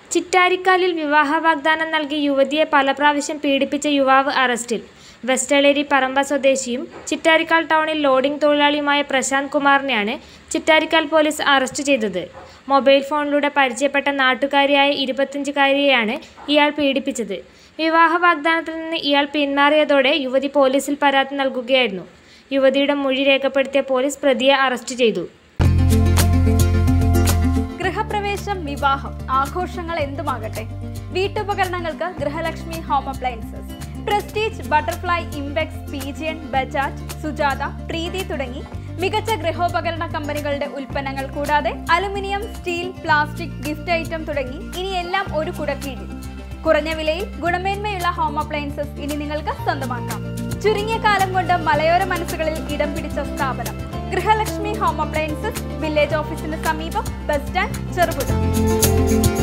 ചിറ്റാരിക്കാലിൽ വിവാഹ വാഗ്ദാനം നൽകി യുവതിയെ പല പ്രാവശ്യം പീഡിപ്പിച്ച യുവാവ് അറസ്റ്റിൽ വെസ്റ്റളേരി പറമ്പ സ്വദേശിയും ചിറ്റാരിക്കാൽ ടൗണിൽ ലോഡിംഗ് തൊഴിലാളിയുമായ പ്രശാന്ത് കുമാറിനെയാണ് ചിറ്റാരിക്കാൽ പോലീസ് അറസ്റ്റ് ചെയ്തത് മൊബൈൽ ഫോണിലൂടെ പരിചയപ്പെട്ട നാട്ടുകാരിയായ ഇരുപത്തഞ്ചുകാരിയെയാണ് ഇയാൾ പീഡിപ്പിച്ചത് വിവാഹ വാഗ്ദാനത്തിൽ നിന്ന് ഇയാൾ പിന്മാറിയതോടെ യുവതി പോലീസിൽ പരാതി നൽകുകയായിരുന്നു യുവതിയുടെ മൊഴി രേഖപ്പെടുത്തിയ പോലീസ് പ്രതിയെ അറസ്റ്റ് ചെയ്തു ഗൃഹപ്രവേശം വിവാഹം ആഘോഷങ്ങൾ എന്തുമാകട്ടെ വീട്ടുപകരണങ്ങൾക്ക് Grihalakshmi home appliances Prestige Butterfly Impex Pigeon Bajaj Sujata Preethi തുടങ്ങി മികച്ച ഗൃഹോപകരണ കമ്പനികളുടെ ഉൽപ്പന്നങ്ങൾ കൂടാതെ aluminium steel plastic gift item തുടങ്ങി ഇനി എല്ലാം ഒരു കുടക്കീഴിൽ കുറഞ്ഞ വിലയിൽ ഗുണമേന്മയുള്ള ഹോം അപ്ലയൻസസ് ഇനി നിങ്ങൾക്ക് സ്വന്തമാക്കാം ചുരുങ്ങിയ കാലം കൊണ്ട് മലയോര മനസ്സുകളിൽ ഇടം പിടിച്ച സ്ഥാപനം ഗൃഹലക്ഷ്മി ഹോം അപ്ലയൻസസ് വില്ലേജ് ഓഫീസിന് സമീപം ബസ് സ്റ്റാൻഡ് ചെറുപുഴ